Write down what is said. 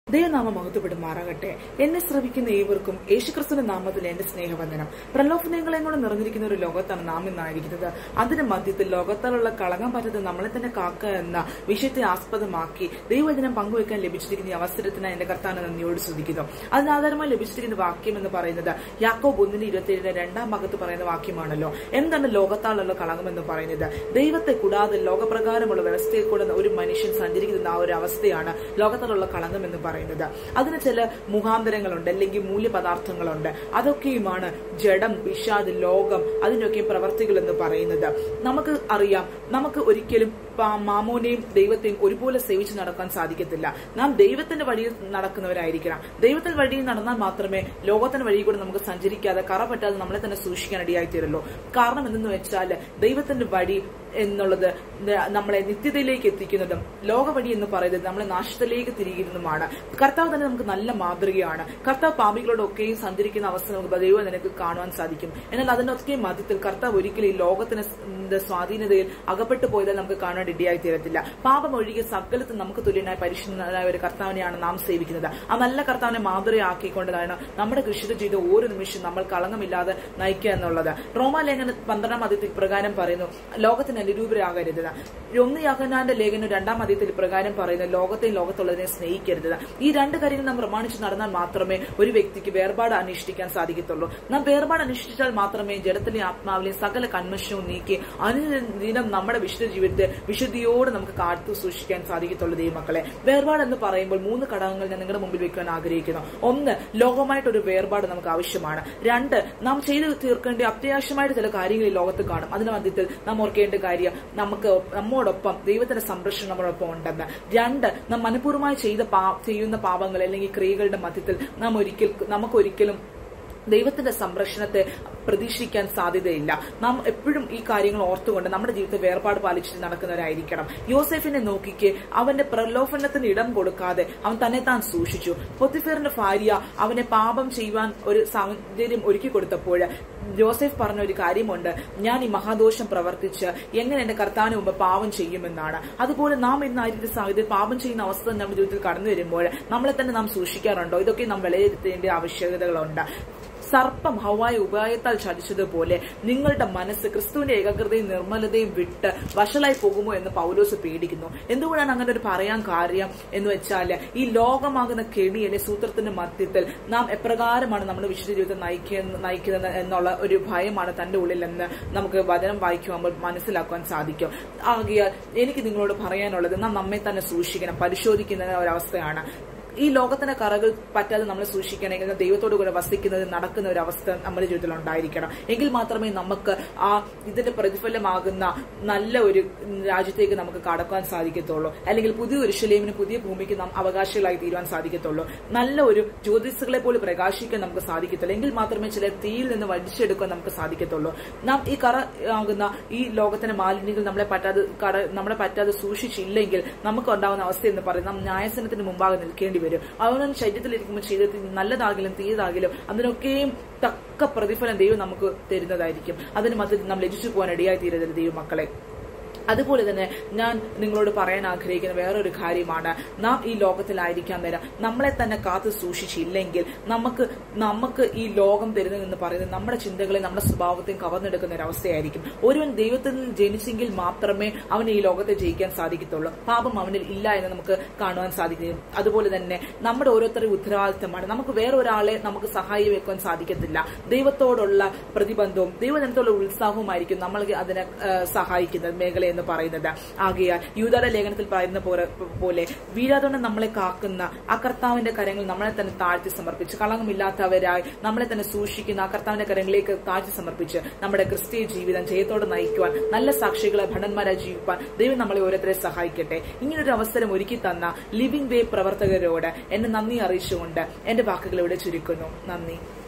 ദൈവനാമം മഹത്വപ്പെടുമാറാകട്ടെ എന്നെ ശ്രവിക്കുന്ന ഏവർക്കും യേശുക്രിസ്തുവിന്റെ നാമത്തിൽ എന്റെ സ്നേഹവന്ദനം പ്രലോഭനങ്ങളെ കൊണ്ട് നിറഞ്ഞിരിക്കുന്ന ഒരു ലോകത്താണ് നാം ഇന്നായിരിക്കുന്നത് അതിന്റെ മധ്യത്തിൽ ലോകത്താലുള്ള കളങ്കം പറ്റത്ത് നമ്മളെ തന്നെ കാക്കുക എന്ന വിഷയത്തെ ആസ്പദമാക്കി ദൈവവചനം പങ്കുവയ്ക്കാൻ ലഭിച്ചിരിക്കുന്ന ഈ അവസരത്തിന് എന്റെ കർത്താവിനെ നന്ദിയോട് ശ്രദ്ധിക്കുന്നു അതിന് ആധാരമായി ലഭിച്ചിരിക്കുന്ന വാക്യം എന്ന് പറയുന്നത് യാക്കോബ് ഒന്നിന്റെ ഇരുപത്തിയേഴിന്റെ രണ്ടാം ഭാഗത്ത് പറയുന്ന വാക്യമാണല്ലോ എന്താണ് ലോകത്താലുള്ള കളങ്കം എന്ന് പറയുന്നത് ദൈവത്തെ കൂടാതെ ലോകപ്രകാരമുള്ള വ്യവസ്ഥയെ കൂടെ ഒരു മനുഷ്യൻ സഞ്ചരിക്കുന്ന ആ ഒരു അവസ്ഥയാണ് ലോകത്തിലുള്ള കളങ്കം എന്ന് പറയുന്നത് അതിന് ചില മുഖാന്തരങ്ങളുണ്ട് അല്ലെങ്കിൽ മൂല്യപദാർത്ഥങ്ങളുണ്ട് അതൊക്കെയുമാണ് ജഡം വിഷാദ് ലോകം അതിനൊക്കെ പ്രവർത്തികൾ എന്ന് പറയുന്നത് നമുക്ക് അറിയാം നമുക്ക് ഒരിക്കലും പാ- മാമോനെയും ദൈവത്തെയും ഒരുപോലെ സേവിച്ച് നടക്കാൻ സാധിക്കത്തില്ല നാം ദൈവത്തിന്റെ വഴിയിൽ നടക്കുന്നവരായിരിക്കണം ദൈവത്തിന്റെ വഴിയിൽ നടന്നാൽ മാത്രമേ ലോകത്തിന്റെ വഴി കൂടെ നമുക്ക് സഞ്ചരിക്കാതെ കറ പറ്റാതെ നമ്മളെ തന്നെ സൂക്ഷിക്കാൻ ഇടയായി തീരുള്ളൂ കാരണം എന്തെന്ന് വെച്ചാൽ ദൈവത്തിന്റെ വഴി എന്നുള്ളത് ന- നമ്മളെ നിത്യതയിലേക്ക് എത്തിക്കുന്നതും ലോകവഴി എന്ന് പറയുന്നത് നമ്മളെ നാശത്തിലേക്ക് തിരികുന്നതുമാണ് കർത്താവ് തന്നെ നമുക്ക് നല്ല മാതൃകയാണ് കർത്താവ് പാപികളോടൊക്കെയും സഞ്ചരിക്കുന്ന അവസ്ഥ നമുക്ക് ദൈവം നിനക്ക് കാണുവാൻ സാധിക്കും എന്നാൽ അതിനൊക്കെ മധ്യത്തിൽ കർത്താവ് ഒരിക്കലും ഈ ലോകത്തിന് സ്- ന്റെ സ്വാധീനതയിൽ അകപ്പെട്ടു പോയതാൽ നമുക്ക് കാണാൻ ഇടയായി തീരത്തില്ല പാപം ഒഴികെ സകലത്തിൽ നമുക്ക് തുല്യനായ പരിശുദ്ധനായ ഒരു കർത്താവിനെയാണ് നാം സേവിക്കുന്നത് ആ നല്ല കർത്താവിനെ മാതൃകയാക്കിക്കൊണ്ടാണ് നമ്മുടെ കൃഷിത ചെയ്ത ഓരോ നിമിഷം നമ്മൾ കളങ്കമില്ലാതെ നയിക്കുക എന്നുള്ളത് റോമാലേഖന പന്ത്രണ്ടാം അധ്യയത്തിൽ പ്രകാരം പറയുന്നു ലോകത്തിന് അനുരൂപരാകരുത് ഒന്ന് യാഹനാന്റെ ലേഖനം രണ്ടാം അധ്യയത്തിൽ പ്രകാരം പറയുന്നു ലോകത്തെയും ലോകത്തുള്ളതിനെ സ്നേഹിക്കരുത് ഈ രണ്ട് കാര്യങ്ങൾ നാം പ്രമാണിച്ച് നടന്നാൽ മാത്രമേ ഒരു വ്യക്തിക്ക് വേർപാട് അനുഷ്ഠിക്കാൻ സാധിക്കത്തുള്ളൂ നാം വേർപാട് അനുഷ്ഠിച്ചാൽ മാത്രമേ ജഡത്തിലെയും ആത്മാവിലെയും സകല കന്മഷവും നീക്കി അനുദിനം നമ്മുടെ വിശുദ്ധ ജീവിതത്തെ വിശുദ്ധിയോട് നമുക്ക് കാത്തു സൂക്ഷിക്കാൻ സാധിക്കത്തുള്ളൂ ദൈവമക്കളെ വേർപാട് എന്ന് പറയുമ്പോൾ മൂന്ന് ഘടകങ്ങൾ ഞാൻ നിങ്ങളുടെ മുമ്പിൽ വെക്കാൻ ആഗ്രഹിക്കുന്നു ഒന്ന് ലോകമായിട്ടൊരു വേർപാട് നമുക്ക് ആവശ്യമാണ് രണ്ട് നാം ചെയ്തു തീർക്കേണ്ട അത്യാവശ്യമായിട്ട് ചില കാര്യങ്ങൾ ഈ ലോകത്ത് കാണും അതിന്റെ മധ്യത്തിൽ നാം ഓർക്കേണ്ട കാര്യം നമുക്ക് നമ്മോടൊപ്പം ദൈവത്തിന്റെ സംരക്ഷണം നമ്മോടൊപ്പം ഉണ്ടെന്ന് രണ്ട് നാം മനഃപൂർവ്വമായി ചെയ്ത പാ- ചെയ്യുന്ന പാപങ്ങൾ അല്ലെങ്കിൽ ക്രിയകളുടെ മധ്യത്തിൽ നാം ഒരിക്കൽ നമുക്കൊരിക്കലും ദൈവത്തിന്റെ സംരക്ഷണത്തെ പ്രതീക്ഷിക്കാൻ സാധ്യതയില്ല നാം എപ്പോഴും ഈ കാര്യങ്ങൾ ഓർത്തുകൊണ്ട് നമ്മുടെ ജീവിതത്തെ വേർപാട് പാലിച്ചിട്ട് നടക്കുന്നവരായിരിക്കണം യോസെഫിനെ നോക്കിക്ക് അവന്റെ പ്രലോഭനത്തിന് ഇടം കൊടുക്കാതെ അവൻ തന്നെ താൻ സൂക്ഷിച്ചു പൊത്തിഫേറിന്റെ ഭാര്യ അവനെ പാപം ചെയ്യുവാൻ ഒരു സാഹചര്യം ഒരുക്കി കൊടുത്തപ്പോൾ ജോസഫ് പറഞ്ഞ ഒരു കാര്യമുണ്ട് ഞാൻ ഈ മഹാദോഷം പ്രവർത്തിച്ച് എങ്ങനെ എന്റെ കർത്താവിന് മുമ്പ് പാപം ചെയ്യുമെന്നാണ് അതുപോലെ നാം ഇന്നായിരിക്കുന്ന സാഹചര്യം പാപം ചെയ്യുന്ന അവസ്ഥ നമ്മുടെ ജീവിതത്തിൽ കടന്നു വരുമ്പോൾ നമ്മളെ തന്നെ നാം സൂക്ഷിക്കാറുണ്ടോ ഇതൊക്കെ നാം വിലയിരുത്തേണ്ട ആവശ്യകതകളുണ്ട് സർപ്പം ഹവായ ഉപായത്താൽ ചതിച്ചതുപോലെ നിങ്ങളുടെ മനസ്സ് ക്രിസ്തുവിന്റെ ഏകാഗ്രതയും നിർമ്മലതയും വിട്ട് വഷളായി പോകുമോ എന്ന് പൗലോസ് പേടിക്കുന്നു എന്തുകൊണ്ടാണ് അങ്ങനെ ഒരു പറയാൻ കാര്യം എന്ന് വെച്ചാൽ ഈ ലോകമാകുന്ന കെണി അല്ലെ സൂത്രത്തിന്റെ മധ്യത്തിൽ നാം എപ്രകാരമാണ് നമ്മുടെ വിശുദ്ധ ജീവിതത്തെ നയിക്കുന്ന നയിക്കുന്നത് എന്നുള്ള ഒരു ഭയമാണ് തന്റെ ഉള്ളിൽ എന്ന് നമുക്ക് വചനം വായിക്കുമ്പോൾ മനസ്സിലാക്കുവാൻ സാധിക്കും ആകിയാൽ എനിക്ക് നിങ്ങളോട് പറയാനുള്ളത് നാം നമ്മെ തന്നെ സൂക്ഷിക്കണം പരിശോധിക്കുന്ന ഒരവസ്ഥയാണ് ഈ ലോകത്തിന്റെ കറകൾ പറ്റാതെ നമ്മൾ സൂക്ഷിക്കണമെങ്കിൽ ദൈവത്തോടു കൂടെ വസിക്കുന്നത് നടക്കുന്ന ഒരു അവസ്ഥ നമ്മുടെ ജീവിതത്തിൽ ഉണ്ടായിരിക്കണം എങ്കിൽ മാത്രമേ നമുക്ക് ആ ഇതിന്റെ പ്രതിഫലമാകുന്ന നല്ല ഒരു രാജ്യത്തേക്ക് നമുക്ക് കടക്കാൻ സാധിക്കത്തുള്ളൂ അല്ലെങ്കിൽ പുതിയ ഒരു ശലേമിന് പുതിയ ഭൂമിക്ക് നാം അവകാശികളായി തീരുവാൻ സാധിക്കത്തുള്ളൂ നല്ല ഒരു ജ്യോതിസുകളെ പോലെ പ്രകാശിക്കാൻ നമുക്ക് സാധിക്കത്തുള്ളൂ എങ്കിൽ മാത്രമേ ചില തീയിൽ നിന്ന് വലിച്ചെടുക്കാൻ നമുക്ക് സാധിക്കത്തുള്ളൂ നാം ഈ കറ ആകുന്ന ഈ ലോകത്തിന്റെ മാലിന്യങ്ങൾ നമ്മളെ പറ്റാതെ കട നമ്മളെ പറ്റാതെ സൂക്ഷിച്ചില്ലെങ്കിൽ നമുക്ക് ഉണ്ടാകുന്ന അവസ്ഥ എന്ന് പറയുന്നത് നാം ന്യായസനത്തിന് മുമ്പാകെ നിൽക്കേണ്ടി വരും അവനവൻ ശരീരത്തിലിരിക്കുമ്പോൾ ശരീരത്തിൽ നല്ലതാകിലും തീയതാകിലും അതിനൊക്കെയും തക്ക പ്രതിഫലം ദൈവം നമുക്ക് തരുന്നതായിരിക്കും അതിന് മധ്യത്തിൽ നാം ലജിച്ചു പോകാൻ ഇടയായി തീരരുത് ദൈവം മക്കളെ അതുപോലെ തന്നെ ഞാൻ നിങ്ങളോട് പറയാൻ ആഗ്രഹിക്കുന്ന വേറൊരു കാര്യമാണ് നാം ഈ ലോകത്തിലായിരിക്കാൻ നേരം നമ്മളെ തന്നെ കാത്തു സൂക്ഷിച്ചില്ലെങ്കിൽ നമുക്ക് നമുക്ക് ഈ ലോകം തരുന്നതെന്ന് പറയുന്നത് നമ്മുടെ ചിന്തകളെ നമ്മുടെ സ്വഭാവത്തെയും കവർന്നെടുക്കുന്ന ഒരു അവസ്ഥയായിരിക്കും ഒരുവൻ ദൈവത്തിൽ നിന്ന് ജനിച്ചെങ്കിൽ മാത്രമേ അവന് ഈ ലോകത്തെ ജയിക്കാൻ സാധിക്കത്തുള്ളൂ പാപം അവനിൽ ഇല്ല എന്ന് നമുക്ക് കാണുവാൻ സാധിക്കും അതുപോലെ തന്നെ നമ്മുടെ ഓരോരുത്തരുടെ ഉത്തരവാദിത്തമാണ് നമുക്ക് വേറെ ഒരാളെ നമുക്ക് സഹായി വെക്കാൻ സാധിക്കത്തില്ല ദൈവത്തോടുള്ള പ്രതിബന്ധവും ദൈവജനത്തോടുള്ള ഉത്സാഹവുമായിരിക്കും നമ്മൾക്ക് അതിനെ ആ, സഹായിക്കുന്നത് മേഖല എന്ന് പറയുന്നത് ആകയാൽ യൂതയുടെ ലേഖനത്തിൽ പറയുന്ന പോലെ പോലെ വീഴാതോടെ നമ്മളെ കാക്കുന്ന ആ കർത്താവിന്റെ കരങ്ങൾ നമ്മളെ തന്നെ താഴ്ത്തി സമർപ്പിച്ച് കളങ്കമില്ലാത്തവരായി നമ്മളെ തന്നെ സൂക്ഷിക്കുന്ന ആ കർത്താവിന്റെ കരങ്ങളിലേക്ക് താഴ്ത്തി സമർപ്പിച്ച് നമ്മുടെ ക്രിസ്തീയ ജീവിതം ജയത്തോടെ നയിക്കുവാൻ നല്ല സാക്ഷികളെ ഭടന്മാരായി ജീവിപ്പാൻ ദൈവം നമ്മളെ ഓരോരുത്തരെ സഹായിക്കട്ടെ ഇങ്ങനൊരു അവസരം ഒരുക്കി തന്ന ലിവിംഗ് വേ പ്രവർത്തകരോട് എന്നെ നന്ദി അറിയിച്ചുകൊണ്ട് എന്റെ വാക്കുകൾ ഇവിടെ ചുരുക്കുന്നു നന്ദി